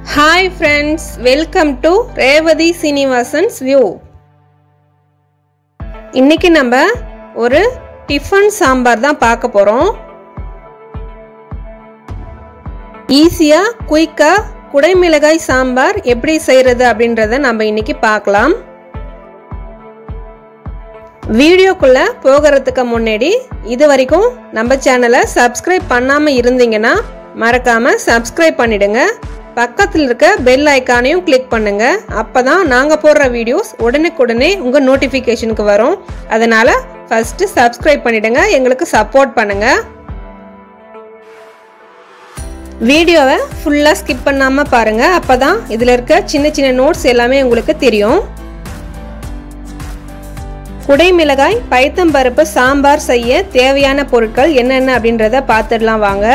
hi friends welcome to Revathi Srinivasan's view இன்னைக்கு நம்ம ஒரு டிஃபன் சாம்பார் தான் பார்க்க போகிறோம் ஈஸியாக குயிக்காக குடைமிளகாய் சாம்பார் எப்படி செய்கிறது அப்படின்றத நம்ம இன்னைக்கு பார்க்கலாம் வீடியோக்குள்ளே போகிறதுக்கு முன்னாடி இது வரைக்கும் நம்ம சேனலை சப்ஸ்கிரைப் பண்ணாமல் இருந்தீங்கன்னா மறக்காமல் சப்ஸ்கிரைப் பண்ணிடுங்க பக்கத்தில் இருக்க பெல் ஐக்கானையும் கிளிக் பண்ணுங்க அப்பதான் நாங்கள் போடுற வீடியோஸ் உடனுக்குடனே உங்கள் நோட்டிஃபிகேஷனுக்கு வரும் அதனால ஃபர்ஸ்ட் சப்ஸ்கிரைப் பண்ணிடுங்க எங்களுக்கு சப்போர்ட் பண்ணுங்க வீடியோவை ஃபுல்லாக ஸ்கிப் பண்ணாமல் பாருங்க அப்பதான் இதில் இருக்க சின்ன சின்ன நோட்ஸ் எல்லாமே உங்களுக்கு தெரியும் குடைமிளகாய் பைத்தம்பருப்பு சாம்பார் செய்ய தேவையான பொருட்கள் என்னென்ன அப்படின்றத பார்த்துடலாம் வாங்க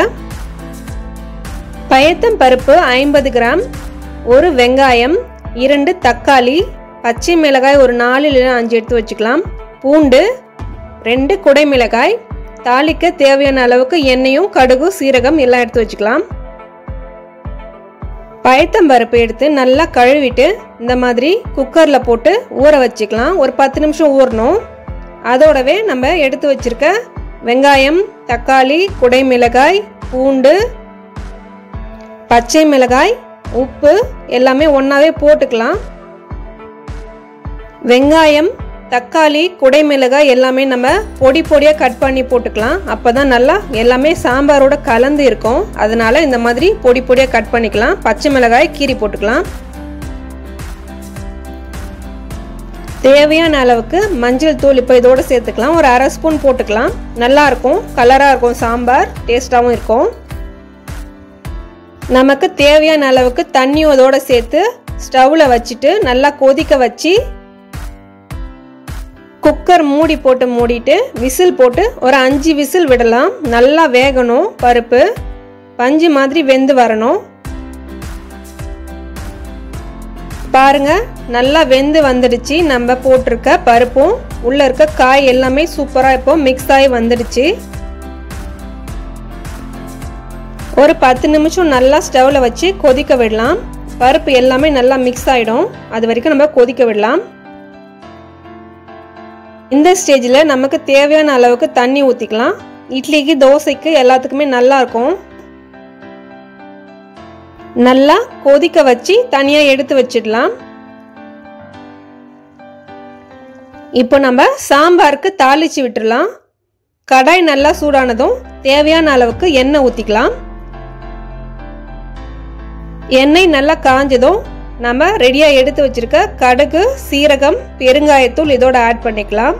பயத்தம் பருப்பு ஐம்பது கிராம் ஒரு வெங்காயம் இரண்டு தக்காளி பச்சை மிளகாய் ஒரு நாலு இல்லை அஞ்சு எடுத்து வச்சுக்கலாம் பூண்டு ரெண்டு குடை மிளகாய் தாளிக்க தேவையான அளவுக்கு எண்ணெயும் கடுகு சீரகம் எல்லாம் எடுத்து வச்சுக்கலாம் பயத்தம் பருப்பு எடுத்து நல்லா கழுவிட்டு இந்த மாதிரி குக்கரில் போட்டு ஊற வச்சுக்கலாம் ஒரு பத்து நிமிஷம் ஊறணும் அதோடவே நம்ம எடுத்து வச்சிருக்க வெங்காயம் தக்காளி குடை மிளகாய் பூண்டு பச்சை மிளகாய் உப்பு எல்லாமே ஒன்றாவே போட்டுக்கலாம் வெங்காயம் தக்காளி குடை மிளகாய் எல்லாமே நம்ம பொடி பொடியாக கட் பண்ணி போட்டுக்கலாம் அப்போ தான் நல்லா எல்லாமே சாம்பாரோட கலந்து இருக்கும் அதனால இந்த மாதிரி பொடி பொடியாக கட் பண்ணிக்கலாம் பச்சை மிளகாய் கீரி போட்டுக்கலாம் தேவையான அளவுக்கு மஞ்சள் தூள் இப்போ இதோடு சேர்த்துக்கலாம் ஒரு அரை ஸ்பூன் போட்டுக்கலாம் நல்லா இருக்கும் கலராக இருக்கும் சாம்பார் டேஸ்ட்டாகவும் இருக்கும் நமக்கு தேவையான அளவுக்கு தண்ணி அதோட சேர்த்து ஸ்டவ்வில் வச்சுட்டு நல்லா கொதிக்க வச்சு குக்கர் மூடி போட்டு மூடிட்டு விசில் போட்டு ஒரு அஞ்சு விசில் விடலாம் நல்லா வேகணும் பருப்பு பஞ்சு மாதிரி வெந்து வரணும் பாருங்க நல்லா வெந்து வந்துடுச்சு நம்ம போட்டிருக்க பருப்பும் உள்ள இருக்க காய் எல்லாமே சூப்பராக இப்போ மிக்ஸ் ஆகி வந்துடுச்சு ஒரு பத்து நிமிஷம் நல்லா ஸ்டவ்வில் வச்சு கொதிக்க விடலாம் பருப்பு எல்லாமே நல்லா மிக்ஸ் ஆகிடும் அது வரைக்கும் நம்ம கொதிக்க விடலாம் இந்த ஸ்டேஜில் நமக்கு தேவையான அளவுக்கு தண்ணி ஊற்றிக்கலாம் இட்லிக்கு தோசைக்கு எல்லாத்துக்குமே நல்லா இருக்கும் நல்லா கொதிக்க வச்சு தனியாக எடுத்து வச்சிடலாம் இப்போ நம்ம சாம்பாருக்கு தாளிச்சு விட்டுடலாம் கடாய் நல்லா சூடானதும் தேவையான அளவுக்கு எண்ணெய் ஊற்றிக்கலாம் எண்ணெய் நல்லா காஞ்சதும் நம்ம ரெடியாக எடுத்து வச்சிருக்க கடுகு சீரகம் பெருங்காயத்தூள் இதோட ஆட் பண்ணிக்கலாம்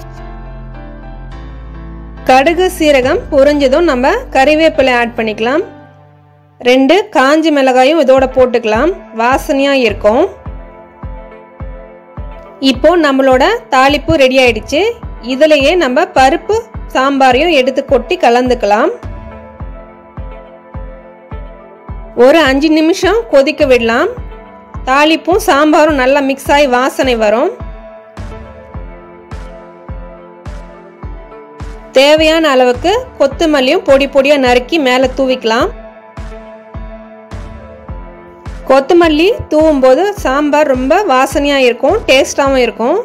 கடுகு சீரகம் புரிஞ்சதும் நம்ம கறிவேப்பிலை ஆட் பண்ணிக்கலாம் ரெண்டு காஞ்சி மிளகாயும் இதோட போட்டுக்கலாம் வாசனையாக இருக்கும் இப்போ நம்மளோட தாளிப்பு ரெடி ஆயிடுச்சு இதுலயே நம்ம பருப்பு சாம்பாரையும் எடுத்து கொட்டி கலந்துக்கலாம் ஒரு அஞ்சு நிமிஷம் கொதிக்க விடலாம் தாளிப்பும் சாம்பாரும் நல்லா மிக்ஸ் ஆகி வாசனை வரும் தேவையான அளவுக்கு கொத்தமல்லியும் பொடி பொடியாக நறுக்கி மேலே தூவிக்கலாம் கொத்தமல்லி தூவும் போது சாம்பார் ரொம்ப வாசனையாக இருக்கும் டேஸ்டாகவும் இருக்கும்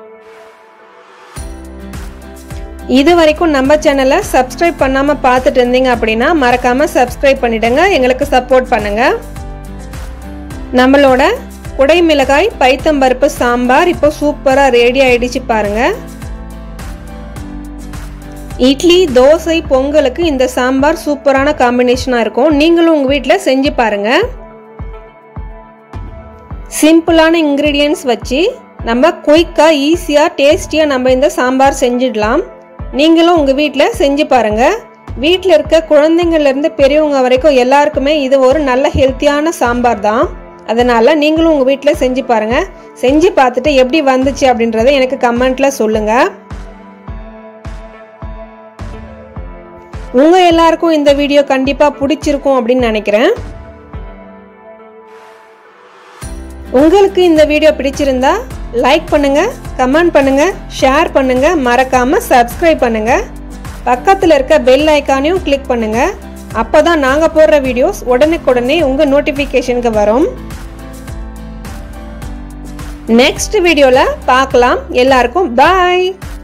இது வரைக்கும் நம்ம சேனலை சப்ஸ்கிரைப் பண்ணாமல் பார்த்துட்டு இருந்தீங்க அப்படின்னா மறக்காமல் சப்ஸ்கிரைப் பண்ணிடுங்க எங்களுக்கு சப்போர்ட் பண்ணுங்கள் நம்மளோட குடை மிளகாய் பைத்தம்பருப்பு சாம்பார் இப்போ சூப்பராக ரெடி ஆயிடுச்சு பாருங்க இட்லி தோசை பொங்கலுக்கு இந்த சாம்பார் சூப்பரான காம்பினேஷனாக இருக்கும் நீங்களும் உங்கள் வீட்டில் செஞ்சு பாருங்க சிம்பிளான இன்க்ரீடியன்ஸ் வச்சு நம்ம குயிக்காக ஈஸியாக டேஸ்டியாக நம்ம இந்த சாம்பார் செஞ்சிடலாம் நீங்களும் உங்கள் வீட்டில் செஞ்சு பாருங்கள் வீட்டில் இருக்க குழந்தைங்கள்லேருந்து பெரியவங்க வரைக்கும் எல்லாருக்குமே இது ஒரு நல்ல ஹெல்த்தியான சாம்பார் தான் அதனால் நீங்களும் உங்கள் வீட்டில் செஞ்சு பாருங்கள் செஞ்சு பார்த்துட்டு எப்படி வந்துச்சு அப்படின்றத எனக்கு கமெண்ட்டில் சொல்லுங்கள் உங்கள் எல்லாருக்கும் இந்த வீடியோ கண்டிப்பாக பிடிச்சிருக்கும் அப்படின்னு நினைக்கிறேன் உங்களுக்கு இந்த வீடியோ பிடிச்சிருந்தா லைக் பண்ணுங்க கமெண்ட் பண்ணுங்க ஷேர் பண்ணுங்க மறக்காம சப்ஸ்கிரைப் பண்ணுங்க பக்கத்தில் இருக்க பெல் ஐக்கானையும் கிளிக் பண்ணுங்க அப்போ தான் நாங்கள் போடுற வீடியோஸ் உடனுக்குடனே உங்கள் நோட்டிஃபிகேஷனுக்கு வரும் நெக்ஸ்ட் வீடியோவில் பார்க்கலாம் எல்லாருக்கும் பாய்